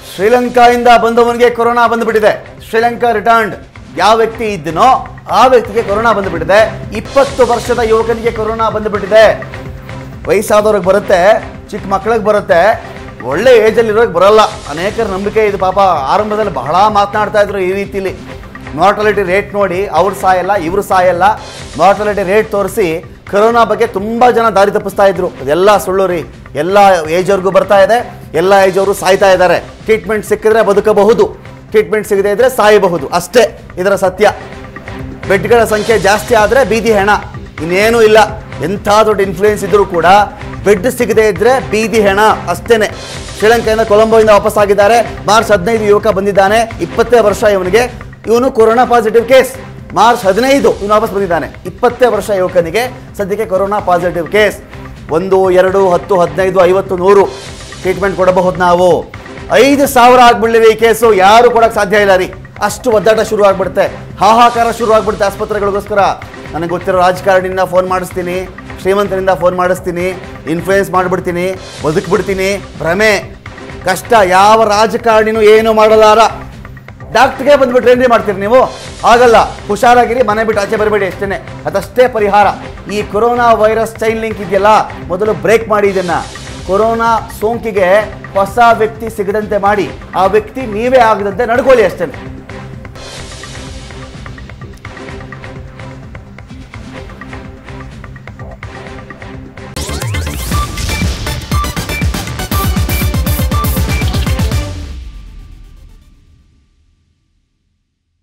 ಶ್ರೀಲಂಕಾಯಿಂದ ಬಂದವನಿಗೆ corona ಬಂದುಬಿಟ್ಟಿದೆ Sri Lanka returned ಯಾವ ವ್ಯಕ್ತಿ ಇದ್ದನೋ ಆ ವ್ಯಕ್ತಿಗೆ ಕೊರೋನಾ ಬಂದುಬಿಟ್ಟಿದೆ ಇಪ್ಪತ್ತು ವರ್ಷದ ಯುವಕನಿಗೆ ಕೊರೋನಾ ಬಂದುಬಿಟ್ಟಿದೆ ವಯಸ್ಸಾದವ್ರಿಗೆ ಬರುತ್ತೆ ಚಿಕ್ಕ ಮಕ್ಕಳಿಗೆ ಬರುತ್ತೆ ಒಳ್ಳೆ ಏಜಲ್ಲಿರೋರಿಗೆ ಬರಲ್ಲ ಅನೇಕರ ನಂಬಿಕೆ ಇದು ಪಾಪ ಆರಂಭದಲ್ಲಿ ಬಹಳ ಮಾತನಾಡ್ತಾ ಇದ್ರು ಈ ರೀತಿಲಿ ಮಾರ್ಟಾಲಿಟಿ ರೇಟ್ ನೋಡಿ ಅವ್ರು ಸಾಯಲ್ಲ ಇವರು ಸಾಯಲ್ಲ ಮಾರ್ಟಾಲಿಟಿ ರೇಟ್ ತೋರಿಸಿ ಕರೋನಾ ಬಗ್ಗೆ ತುಂಬ ಜನ ದಾರಿ ತಪ್ಪಿಸ್ತಾ ಇದ್ರು ಅದೆಲ್ಲ ಸುಳ್ಳು ರೀ ಎಲ್ಲ ಏಜವ್ರಿಗೂ ಬರ್ತಾ ಇದೆ ಎಲ್ಲ ಏಜವರು ಸಾಯ್ತಾ ಇದ್ದಾರೆ ಟ್ರೀಟ್ಮೆಂಟ್ ಸಿಕ್ಕಿದ್ರೆ ಬದುಕಬಹುದು ಟ್ರೀಟ್ಮೆಂಟ್ ಸಿಗದೆ ಇದ್ರೆ ಸಾಯಬಹುದು ಅಷ್ಟೇ ಇದರ ಸತ್ಯ ಬೆಡ್ಗಳ ಸಂಖ್ಯೆ ಜಾಸ್ತಿ ಆದರೆ ಬೀದಿ ಹೆಣ ಇನ್ನೇನೂ ಇಲ್ಲ ಎಂಥ ದೊಡ್ಡ ಇನ್ಫ್ಲೂಯೆನ್ಸ್ ಇದ್ರೂ ಕೂಡ ಬೆಡ್ ಸಿಗದೆ ಇದ್ರೆ ಬೀದಿ ಹೆಣ ಅಷ್ಟೇನೆ ಶ್ರೀಲಂಕೆಯಿಂದ ಕೊಲಂಬೋಯಿಂದ ವಾಪಸ್ ಆಗಿದ್ದಾರೆ ಮಾರ್ಚ್ ಹದಿನೈದು ಯುವಕ ಬಂದಿದ್ದಾನೆ ಇಪ್ಪತ್ತೇ ವರ್ಷ ಇವನಿಗೆ ಇವನು ಕೊರೋನಾ ಪಾಸಿಟಿವ್ ಕೇಸ್ ಮಾರ್ಚ್ ಹದಿನೈದು ಇವನು ವಾಪಸ್ ಬಂದಿದ್ದಾನೆ ಇಪ್ಪತ್ತೇ ವರ್ಷ ಯುವಕನಿಗೆ ಸದ್ಯಕ್ಕೆ ಕೊರೋನಾ ಪಾಸಿಟಿವ್ ಕೇಸ್ ಒಂದು ಎರಡು ಹತ್ತು ಹದಿನೈದು ಐವತ್ತು ನೂರು ಟ್ರೀಟ್ಮೆಂಟ್ ಕೊಡಬಹುದು ನಾವು ಐದು ಸಾವಿರ ಆಗ್ಬಿಡ್ಲಿರಿ ಈ ಕೇಸು ಯಾರು ಕೊಡಕ್ಕೆ ಸಾಧ್ಯ ಇಲ್ಲ ರೀ ಅಷ್ಟು ಒದ್ದಾಟ ಶುರು ಆಗ್ಬಿಡುತ್ತೆ ಹಾಹಾಕಾರ ಶುರು ಆಗ್ಬಿಡುತ್ತೆ ಆಸ್ಪತ್ರೆಗಳಿಗೋಸ್ಕರ ನನಗೆ ಗೊತ್ತಿರೋ ರಾಜಕಾರಣಿಯಿಂದ ಫೋನ್ ಮಾಡಿಸ್ತೀನಿ ಶ್ರೀಮಂತರಿಂದ ಫೋನ್ ಮಾಡಿಸ್ತೀನಿ ಇನ್ಫ್ಲೂಯೆನ್ಸ್ ಮಾಡಿಬಿಡ್ತೀನಿ ಬದುಕ್ಬಿಡ್ತೀನಿ ಭ್ರಮೆ ಕಷ್ಟ ಯಾವ ರಾಜಕಾರಣಿನೂ ಏನು ಮಾಡಲಾರ ಡಾಕ್ಟ್ರಿಗೆ ಬಂದ್ಬಿಟ್ಟು ಏನ್ರಿ ಮಾಡ್ತೀರಿ ನೀವು ಆಗಲ್ಲ ಹುಷಾರಾಗಿರಿ ಮನೆ ಬಿಟ್ಟು ಆಚೆ ಬರಬೇಡಿ ಅಷ್ಟೇ ಅದಷ್ಟೇ ಪರಿಹಾರ ಈ ಕೊರೋನಾ ವೈರಸ್ ಚೈನ್ ಲಿಂಕ್ ಇದೆಯಲ್ಲ ಮೊದಲು ಬ್ರೇಕ್ ಮಾಡಿ ಇದನ್ನ ಕೊರೋನಾ ಸೋಂಕಿಗೆ ಹೊಸ ವ್ಯಕ್ತಿ ಸಿಗದಂತೆ ಮಾಡಿ ಆ ವ್ಯಕ್ತಿ ನೀವೇ ಆಗದಂತೆ ನಡ್ಕೊಳ್ಳಿ ಅಷ್ಟೇ